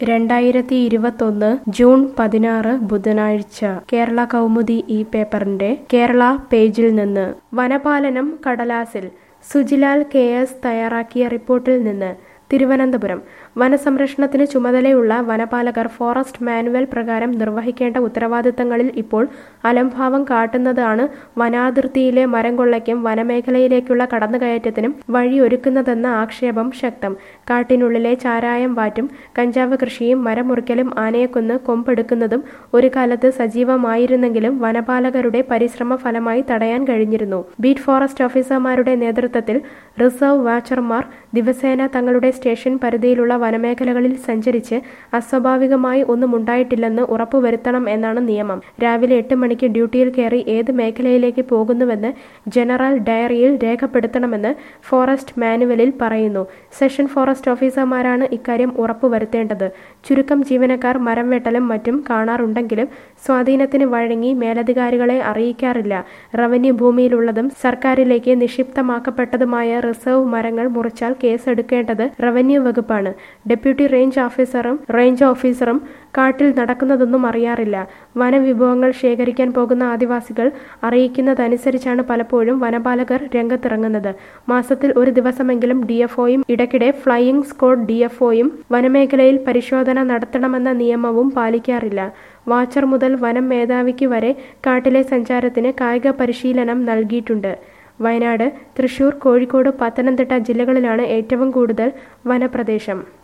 രണ്ടായിരത്തി ഇരുപത്തൊന്ന് ജൂൺ പതിനാറ് ബുധനാഴ്ച കേരള കൗമുദി ഈ പേപ്പറിന്റെ കേരള പേജിൽ നിന്ന് വനപാലനം കടലാസിൽ സുജിലാൽ കെ എസ് തയ്യാറാക്കിയ റിപ്പോർട്ടിൽ നിന്ന് തിരുവനന്തപുരം വനസംരക്ഷണത്തിന് ചുമതലയുള്ള വനപാലകർ ഫോറസ്റ്റ് മാനുവൽ പ്രകാരം നിർവഹിക്കേണ്ട ഉത്തരവാദിത്തങ്ങളിൽ ഇപ്പോൾ അലംഭാവം കാട്ടുന്നതാണ് വനാതിർത്തിയിലെ മരം കൊള്ളയ്ക്കും വനമേഖലയിലേക്കുള്ള കടന്നുകയറ്റത്തിനും വഴിയൊരുക്കുന്നതെന്ന ആക്ഷേപം ശക്തം കാട്ടിനുള്ളിലെ ചാരായം വാറ്റും കഞ്ചാവ് കൃഷിയും മരം മുറിക്കലും ആനയെക്കൊന്ന് കൊമ്പെടുക്കുന്നതും ഒരു കാലത്ത് സജീവമായിരുന്നെങ്കിലും വനപാലകരുടെ പരിശ്രമ ഫലമായി തടയാൻ കഴിഞ്ഞിരുന്നു ബീറ്റ് ഫോറസ്റ്റ് ഓഫീസർമാരുടെ നേതൃത്വത്തിൽ റിസർവ് വാച്ചർമാർ ദിവസേന തങ്ങളുടെ സ്റ്റേഷൻ പരിധിയിലുള്ള വനമേഖലകളിൽ സഞ്ചരിച്ച് അസ്വാഭാവികമായി ഒന്നും ഉണ്ടായിട്ടില്ലെന്ന് ഉറപ്പുവരുത്തണം എന്നാണ് നിയമം രാവിലെ എട്ട് മണിക്ക് ഡ്യൂട്ടിയിൽ കയറി ഏത് മേഖലയിലേക്ക് പോകുന്നുവെന്ന് ജനറൽ ഡയറിയിൽ രേഖപ്പെടുത്തണമെന്ന് ഫോറസ്റ്റ് മാനുവലിൽ പറയുന്നു സെഷൻ ഫോറസ്റ്റ് ഓഫീസർമാരാണ് ഇക്കാര്യം ഉറപ്പുവരുത്തേണ്ടത് ചുരുക്കം ജീവനക്കാർ മരം വെട്ടലും മറ്റും കാണാറുണ്ടെങ്കിലും സ്വാധീനത്തിന് വഴങ്ങി മേലധികാരികളെ അറിയിക്കാറില്ല റവന്യൂ ഭൂമിയിലുള്ളതും സർക്കാരിലേക്ക് നിക്ഷിപ്തമാക്കപ്പെട്ടതുമായ റിസർവ് മരങ്ങൾ മുറിച്ചാൽ കേസെടുക്കേണ്ടത് റവന്യൂ വകുപ്പാണ് ഡെപ്യൂട്ടി റേഞ്ച് ഓഫീസറും റേഞ്ച് ഓഫീസറും കാട്ടിൽ നടക്കുന്നതൊന്നും അറിയാറില്ല വനവിഭവങ്ങൾ ശേഖരിക്കാൻ പോകുന്ന ആദിവാസികൾ അറിയിക്കുന്നതനുസരിച്ചാണ് പലപ്പോഴും വനപാലകർ രംഗത്തിറങ്ങുന്നത് മാസത്തിൽ ഒരു ദിവസമെങ്കിലും ഡി എഫ്ഒയും ഇടയ്ക്കിടെ ഫ്ലൈയിംഗ് സ്ക്വാഡ് ഡി എഫ്ഒയും വനമേഖലയിൽ പരിശോധന നടത്തണമെന്ന നിയമവും പാലിക്കാറില്ല വാച്ചർ മുതൽ വനം മേധാവിക്ക് വരെ കാട്ടിലെ സഞ്ചാരത്തിന് കായിക പരിശീലനം നൽകിയിട്ടുണ്ട് വയനാട് തൃശൂർ കോഴിക്കോട് പത്തനംതിട്ട ജില്ലകളിലാണ് ഏറ്റവും കൂടുതൽ വനപ്രദേശം